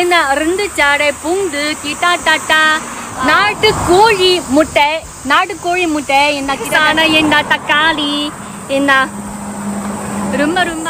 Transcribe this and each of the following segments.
என்ன ரெண்டு சாடை பூண்டு கிட்டா டாட்டா நாட்டு கோழி முட்டை நாட்டு கோழி முட்டை என்ன கிட்டான என்ன தக்காளி என்ன ரொம்ப ரொம்ப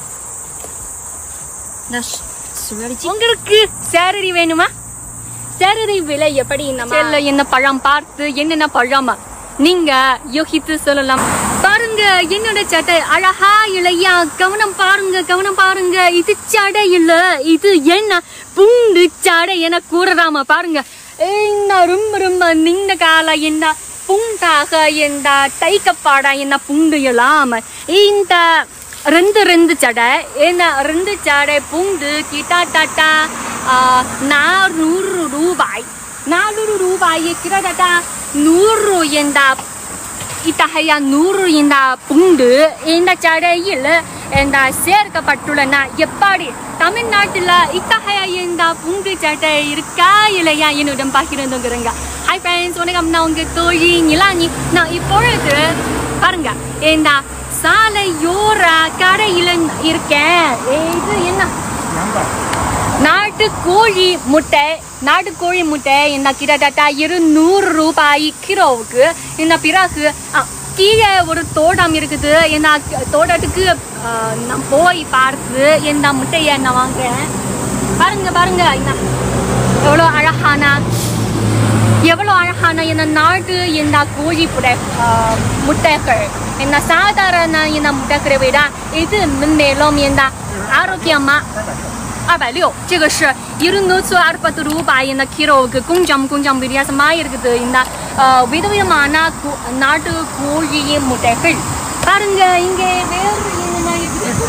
உங்களுக்கு சேரரி வேணுமா சேரரி விலை எப்படி நம்ம என்ன பழம் பார்த்து என்னென்ன பழம் நீங்க யோசித்து சொல்லலாம் பாருங்க என்னோட சட்டை அழகா இல்லையா கவனம் பாருங்க கவனம் பாருங்க இது சடை இல்ல இது என்ன பூண்டு சடை என கூறலாமா பாருங்க என்ன ரொம்ப ரொம்ப நீண்ட கால என்ன பூண்டாக என்ன தைக்கப்பாடா என்ன பூண்டு எல்லாம் இந்த ரெண்டு ரெண்டு சடை என்ன ரெண்டு சடை பூண்டு கிட்டா டாட்டா நானூறு ரூபாய் நானூறு ரூபாய் கிட்டத்தட்ட நூறு இந்த இத்தகைய நூறு இந்த பூண்டு இந்த சடையில் இந்த சேர்க்கப்பட்டுள்ளன எப்படி தமிழ்நாட்டில் இத்தகைய இந்த பூண்டு சட்டை இருக்கா இல்லையா என்னிடம் பகிர்ந்துங்கிறங்க ஹாய் ஃப்ரெண்ட்ஸ் வணக்கம் நான் உங்க தோழி நிலானி நான் இப்பொழுது பாருங்க இந்த சாலையோர கடையில் இருக்கேன் இது என்ன நாட்டு கோழி முட்டை நாட்டு கோழி முட்டை என்ன கிட்டத்தட்ட இருநூறு ரூபாய் கிலோவுக்கு இந்த பிறகு ஆ, கீழே ஒரு தோட்டம் இருக்குது என்ன தோட்டத்துக்கு ஆ, நான் போய் பார்த்து இந்த முட்டையை நான் வாங்குறேன் பாருங்க பாருங்க என்ன எவ்வளோ அழகான எவ்வளோ அழகான என்ன நாட்டு இந்த கோழி புடை ஆ, முட்டைகள் என்ன சாதாரண இந்த முட்டைகளை விட இது மென்மேலும் இந்த ஆரோக்கியமா 二百六，这个是一轮多出二百多卢巴in the kilo 个公章公章比例是买一个的 in the 呃为的为嘛那古நாட்டு கோழி முட்டைகள் பாருங்க இங்கே வேறு என்ன இருக்குது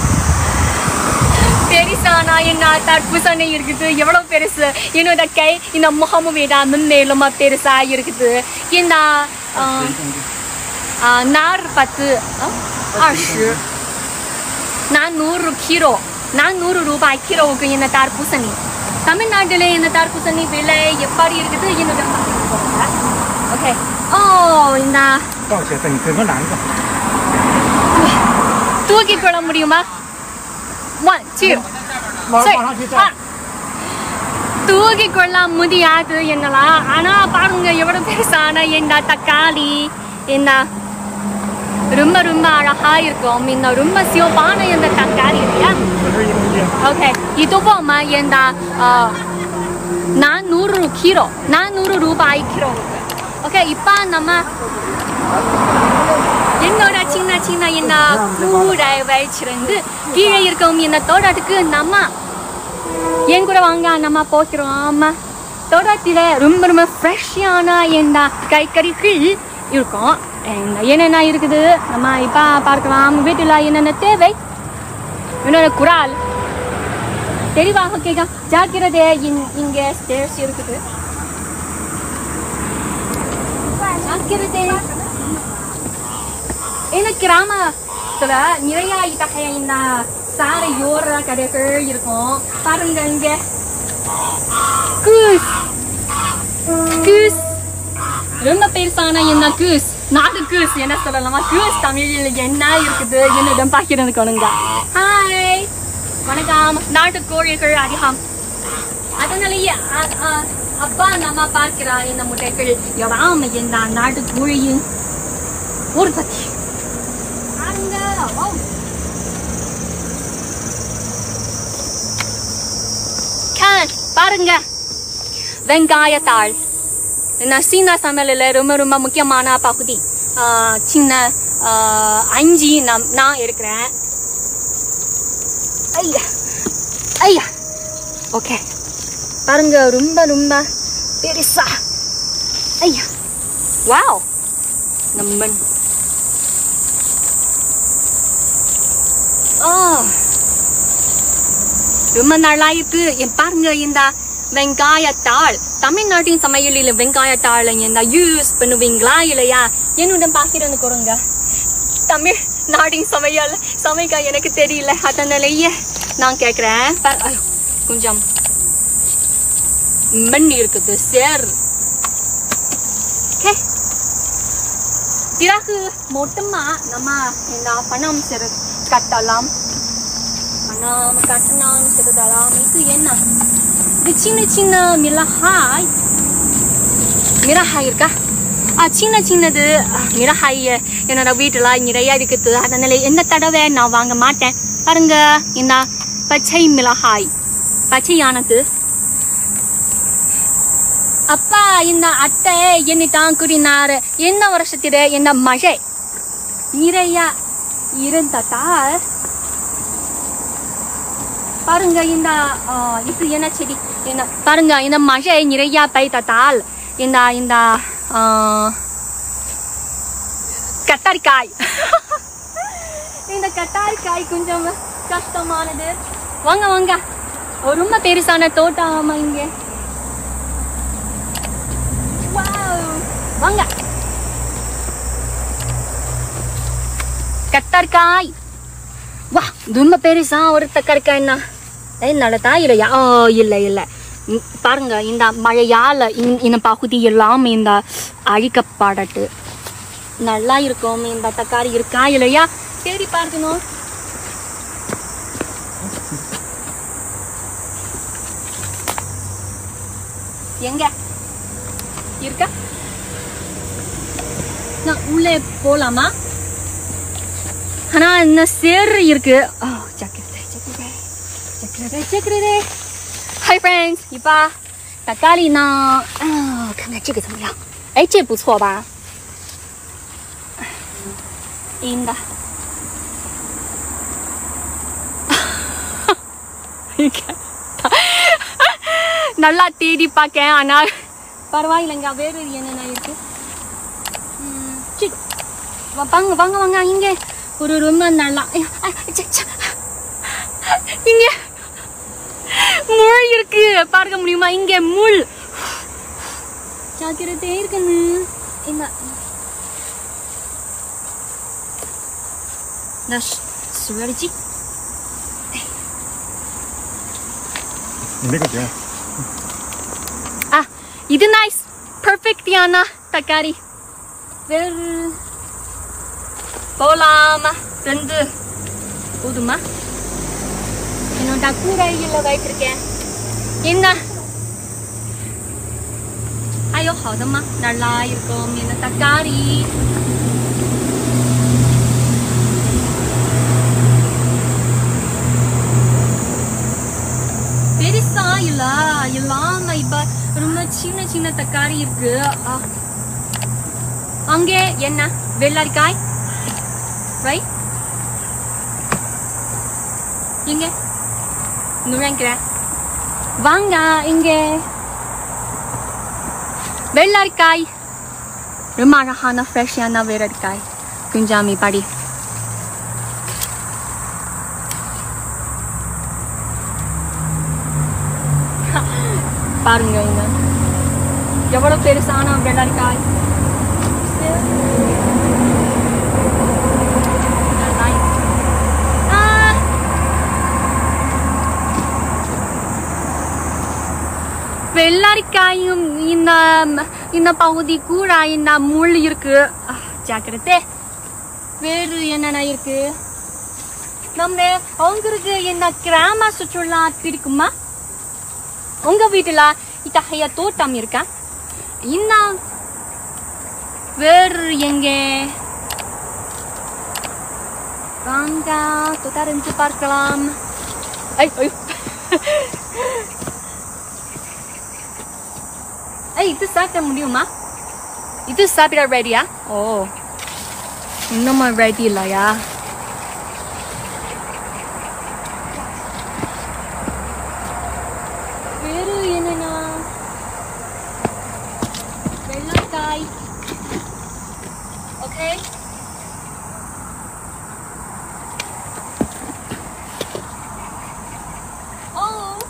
பெருசானா என்ன தர்பூசணி இருக்குது எவ்வளவு பெருசு என்னோட கை இந்த முகமும் விட முன்னேலுமா பெருசா இருக்குது இந்த ஆஹ், ஆஹ், நாற்பத்து ஆஹ், 二十நானூறு கிலோ நானூறு ரூபாய் கிலோவுக்கு என்ன தர்பூசணி தமிழ்நாட்டிலே இந்த தர்பூசணி விலை எப்படி இருக்குது என்னோட ஓகே ஓ இந்த 抱起来，你整个男的。 தூக்கி கொள்ள முடியுமா ஒன் டூ 往往上去站。 தூக்கி கொள்ள முடியாது என்னலாம் ஆனா பாருங்க எவ்வளவு பெருசான இந்த தக்காளி இந்த ரொம்ப ரொம்ப அழகா இருக்கும் இந்த ரொம்ப சிவப்பான இந்த தக்காளி இல்லையா 我是一公斤。 ஓகே இது போமா இந்த நானூறு கிலோ நானூறு ரூபாய் கிலோ ஓகே இப்போ நம்ம என்னோட சின்ன சின்ன என்ன கூடை வச்சிருந்து கீழே இருக்கும் இந்த தோட்டத்துக்கு நம்ம என் கூட வாங்க நம்ம போகிறோம் ஆமா தோட்டத்தில் ரொம்ப ரொம்ப ஃப்ரெஷ்ஷான இந்த காய்கறிகள் இருக்கும் And என்னென்ன இருக்குது நம்ம இப்போ பார்க்கலாம் வீட்டில் என்னென்ன தேவை என்னோட குரால் தெளிவாக கேட்க ஜாக்கிரதை இங்- இங்க ஸ்டேர்ஸ் இருக்குது ஜாக்கிரதை இந்த கிராமத்துல நிறைய இத்தகைய இந்த சாலையோர கடைகள் இருக்கும் பாருங்க இங்க கூஸ் கூஸ் ரொம்ப பெருசான என்ன கூஸ் நாடு கூஸ் என்ன சொல்லலாமா கூஸ் தமிழில் என்ன இருக்குது என்னிடம் பகிர்ந்துக்கணுங்க ஹாய் வணக்கம் நாட்டு கோழிகள் அதிகம் அதனாலேயே அ- அ- அப்பா நம்ம பார்க்கிறா இந்த முட்டைகள் எல்லாம் இந்த நாட்டு கோழியின் உற்பத்தி பாருங்க, ஓ.看, பாருங்க வெங்காயத்தாள் நான் சீனா சமையலில் ரொம்ப ரொம்ப முக்கியமான பகுதி ஆஹ் சின்ன ஆஹ் அஞ்சு நான் நான் இருக்கிறேன் ஐயா ஐயா ஓகே பாருங்க ரொம்ப ரொம்ப பெருசா ஐயா வாவ் நம்ம ஆ ரொம்ப நல்லா இருக்கு என் பாருங்க இந்த வெங்காயத்தாள் தமிழ்நாட்டின் சமையலில் வெங்காயத்தாள் இந்த யூஸ் பண்ணுவீங்களா இல்லையா என்னுடன் பாக்கிறேன்னு கொடுங்க தமிழ் நாட்டின் சமையல் சமைக்க எனக்கு தெரியல அதனாலேயே நான் கேட்குறேன் கொஞ்சம் மண் இருக்குது சேர் ஓகே பிறகு மொத்தமா நம்ம இந்த பணம் சிறு கட்டலாம் பணம் கட்டணம் செலுத்தலாம் இது என்ன இது சின்ன சின்ன மிளகாய் மிளகாய் இருக்கா ஆ சின்ன சின்னது ஆ, மிளகாய் என்னோட வீட்டுல நிறைய இருக்குது அதனால எந்த தடவை நான் வாங்க மாட்டேன் பாருங்க இந்த பச்சை மிளகாய் பச்சையானது அப்பா இந்த அத்தை என்னிட்டான் கூறினார் என்ன வருஷத்தில இந்த மழை நிறைய இருந்ததால் பாருங்க இந்த ஆ, இது என்ன செடி என்ன பாருங்க இந்த மழை நிறைய பெய்ததால் இந்த இந்த ஆ, கத்தரிக்காய் இந்த கத்தரிக்காய் கொஞ்சம் கஷ்டமானது வாங்க வாங்க ஒரு ரொம்ப பெருசான தோட்டம் இங்க Wow. வாங்க கத்தரிக்காய் வா ரொம்ப பெருசா ஒரு தக்கரிக்காய்னா என்னடா இல்லையா ஓ இல்லை இல்லை ம், பாருங்க இந்த மழையால இந்த- இந்த பகுதி எல்லாம் இந்த அழிக்கப்படட்டு நல்லா இருக்கும் இந்த தக்காளி இருக்கா இல்லையா தேடி பார்க்கணும் எங்க இருக்கா நான் உள்ளே போலாமா ஆனா இந்த சேர் இருக்கு ஓ ஜாக்கிரதை ஜாக்கிரதை ஜாக்கிரதை ஜாக்கிரதை ஹாய் ஃப்ரெண்ட்ஸ் இப்பா தக்காளி呢啊看看这个怎么样哎这不错吧இந்த நல்லா தேடி பார்க்கேன் ஆனால் பரவாயில்லைங்க வேறு என்னென்ன இருக்கு ம், சி, வா- வாங்க வாங்க வாங்க இங்க ஒரு ரொம்ப நல்லா ஐயா, ஐ, ச்ச, ச்ச. இங்க முள் இருக்கு பார்க்க முடியுமா இங்க முள் ஜாக்கிரதை இருக்குன்னு இந்த நான் சுழற்சி 你那个行， ஆ இது நைஸ் பர்ஃபெக்டியான தக்காளி வேறு போலாமா ரெண்டு போதுமா என்னோட கூரையில் வைத்திருக்கேன் என்ன ஐயோ ஹதம்மா நல்லா இருக்கும் என்ன தக்காளி பெருசா இல்ல இல்லாம இப்ப ரொம்ப சின்ன சின்ன தக்காளி இருக்கு ஆ. அங்கே என்ன வெள்ளரிக்காய் ரைட் இங்க நுழைக்கிறேன் வாங்க இங்க வெள்ளரிக்காய் ரொம்ப அழகான ஃப்ரெஷ்ஷான வெள்ளரிக்காய் குஞ்சாமி படி பாருங்க இங்க எவ்வளவு பெருசான வெள்ளரிக்காய் ஆ. வெள்ளரிக்காயும் இந்த இந்த பகுதி கூட இந்த முள் இருக்கு ஆ, ஜாக்கிரதை வேறு என்னென்ன இருக்கு நம்ம உங்களுக்கு இந்த கிராம சுற்றுலா பிடிக்குமா உங்க வீட்டுல இத்தகைய தோட்டம் இருக்கா இன்னும் வேறு எங்க வாங்க தொடர்ந்து பார்க்கலாம் ஐ ஐ ஐ இது சாப்பிட முடியுமா இது சாப்பிட ரெடியா ஓ இன்னுமா ரெடி இல்லையா வேறு என்னன்னா வெள்ளக்காய் ஓகே ஓ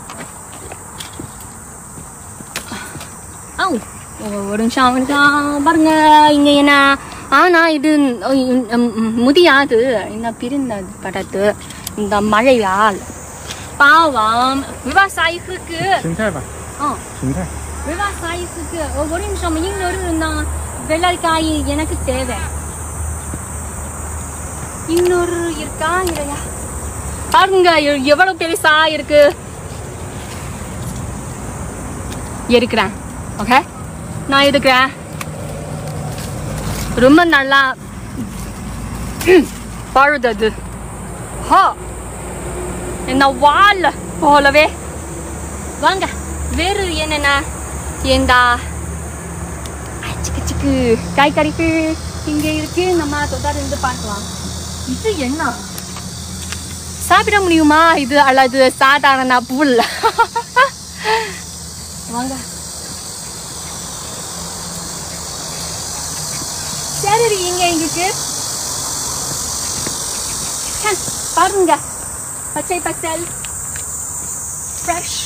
ஆ ஒரு நிமிஷம் அவனுக்கு பாருங்க இங்க என்ன ஆனா இது ம், ம், ம், முடியாது இந்த பிரிந்தது படத்து இந்த மழையால் பாவம் விவசாயிகளுக்கு 芹菜吧， ஆ 芹菜。 விவசாயத்துக்கு ஒரு நிமிஷம் இன்னொரு நான் வெள்ளரிக்காய் எனக்கு தேவை இன்னொரு இருக்கா இல்லையா பாருங்க எ- எவ்வளவு பெருசா இருக்கு எடுக்கிறேன் ஓகே நான் எடுக்கிறேன் ரொம்ப நல்லா பழுதது ஹோ என்ன வால் போலவே வாங்க வேறு என்னென்ன இந்த சிக்கு சிக்கு காய் கறிப்பு இங்கே இருக்கு நம்ம தொடர்ந்து பார்க்கலாம் இது என்ன சாப்பிட முடியுமா இது அல்லது சாதாரண புல் வாங்க சரி இங்க இருக்கு ஹம், பாருங்க பச்சை பசல் ஃப்ரெஷ்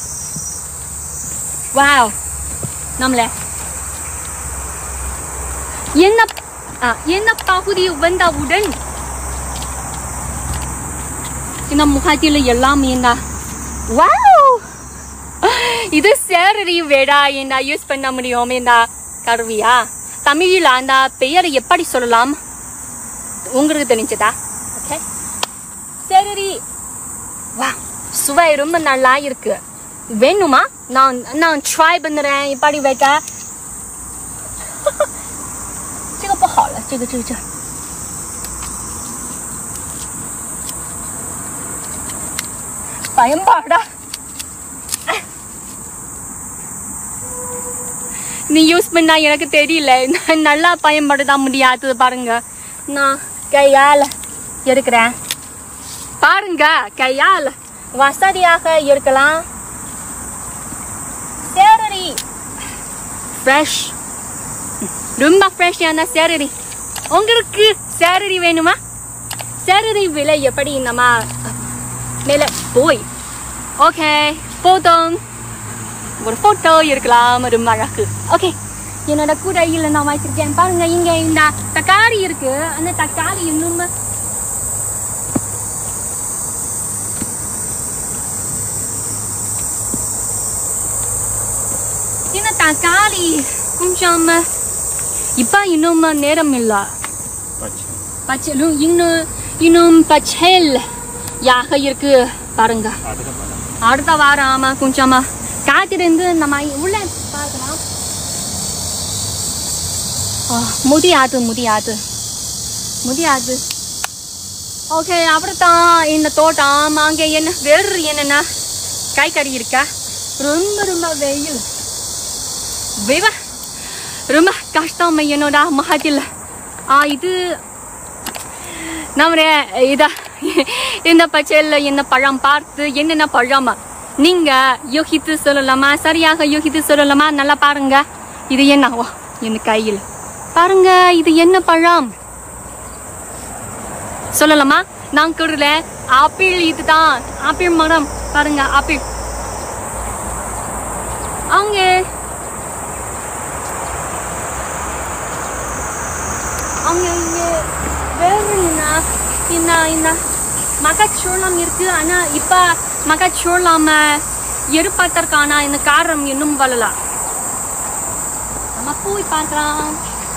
வாவ் நம்மள என்ன ஆ, என்ன பகுதி வந்தவுடன் இந்த முகத்தில் எல்லாம் என்ன வாவ் இது சேரரி வேடா என்ன யூஸ் பண்ண முடியும் என்ன கருவியா தமிழில் அந்த பெயரை எப்படி சொல்லலாம் உங்களுக்கு தெரிஞ்சதா ஓகே சேரரி வா சுவை ரொம்ப நல்லா இருக்கு வேணுமா நான் நான் ட்ரை பண்ணுறேன் இப்படி வைக்க 这个不好了，这个这个这个。பயன்பாடா நீ யூஸ் பண்ணா எனக்கு தெரியல நான் நல்லா பயன்படுத்த முடியாது பாருங்க நான் கையால எடுக்கிறேன் பாருங்க கையால் வசதியாக இருக்கலாம் சேரரி ஃப்ரெஷ் ரொம்ப ஃப்ரெஷ்ஷான சேரரி உங்களுக்கு சேரரி வேணுமா சேரரி விலை எப்படி நம்ம மேலே போய் ஓகே போதும் ஒரு ஃபோட்டோ இருக்கலாம் ரொம்ப அழகு ஓகே என்னோட கூடையில் நான் வச்சிருக்கேன் பாருங்க இங்க இந்த தக்காளி இருக்கு அந்த தக்காளி இன்னும் இந்த தக்காளி கொஞ்சம் இப்ப இன்னும் நேரம் இல்ல பச்சை பச்சலும் இன்னும் இன்னும் பச்சல் யாக இருக்கு பாருங்க அடுத்த படம் அடுத்த வாரம் ஆமா கொஞ்சமா காத்திருந்து நம்ம உள்ள பார்க்கலாம் ஆ, முடியாது முடியாது முடியாது ஓகே அப்படித்தான் இந்த தோட்டம் அங்கே என்ன வேறு என்னென்ன காய்கறி இருக்கா ரொம்ப ரொம்ப வெயில் வெவ ரொம்ப கஷ்டம் என்னோட முகத்தில் ஆ இது நம்மளே இத இந்த பச்சையில் என்ன பழம் பார்த்து என்னென்ன பழம் நீங்க யோகித்து சொல்லலாமா சரியாக யோகித்து சொல்லலாமா நல்லா பாருங்க இது என்னவோ என் கையில் பாருங்க இது என்ன பழம் சொல்லலாமா நான் கூறல ஆப்பிள் இதுதான் ஆப்பிள் மரம் பாருங்க ஆப்பிள் அவங்க அவங்க இங்க வேறு என்ன என்ன என்ன மகச்சோளம் இருக்கு ஆனா இப்ப மகச்சோளம் எருப்பதற்கான இந்த காரம் இன்னும் வரல நம்ம போய் பார்க்கலாம்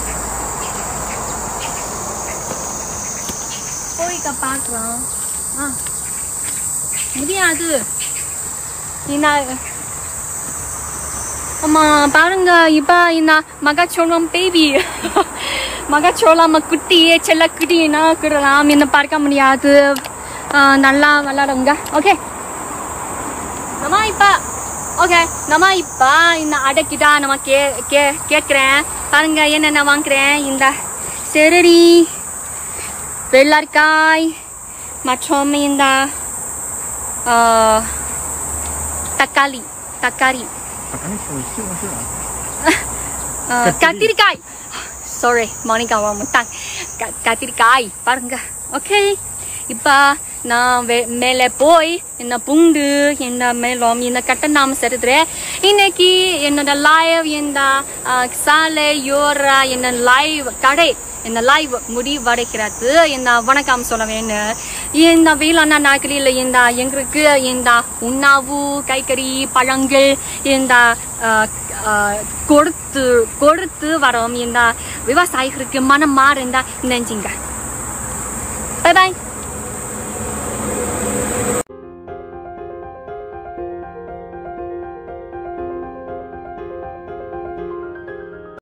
போய்க்க பார்க்கலாம் ஆ முடியாது என்ன அம்மா பாருங்க இப்ப இந்த மகச்சோளம் பேபி மகச்சோளம் குட்டி செல்ல குட்டினா கிடலாம் என்ன பார்க்க முடியாது ஆ, நல்லா விளாடுங்க ஓகே நம்ம இப்ப ஓகே நம்ம இப்ப இந்த அடைக்கிட்டா நம்ம கே கே கேட்குறேன் பாருங்க என்னென்ன வாங்குறேன் இந்த செரரி வெள்ளரிக்காய் மற்றும் இந்த ஆ, தக்காளி தக்காளி 他赶紧说西红柿啊， Uh, கத்திரிக்காய் சாரி மானிகா வாமட்டாங் கத்திரிக்காய் பாருங்க ஓகே இப்போ நான் வே மேலே போய் என்ன பூண்டு என்ன மேலும் என்ன கட்ட நாம செலுத்துறேன் இன்னைக்கு என்னோட லைவ் இந்த uh, சாலை யோரா என்ன லைவ் கடை இந்த லைவ் முடிவடைகிறது இந்த வணக்கம் சொல்ல வேணும் இந்த வேளாண் நாட்களில் இந்த எங்களுக்கு இந்த உணவு காய்கறி பழங்கள் இந்த அஹ், அஹ், கொடுத்து கொடுத்து வரோம் இந்த விவசாயிகளுக்கு மனம் மாறுந்தா நெஞ்சிங்க பை பாய்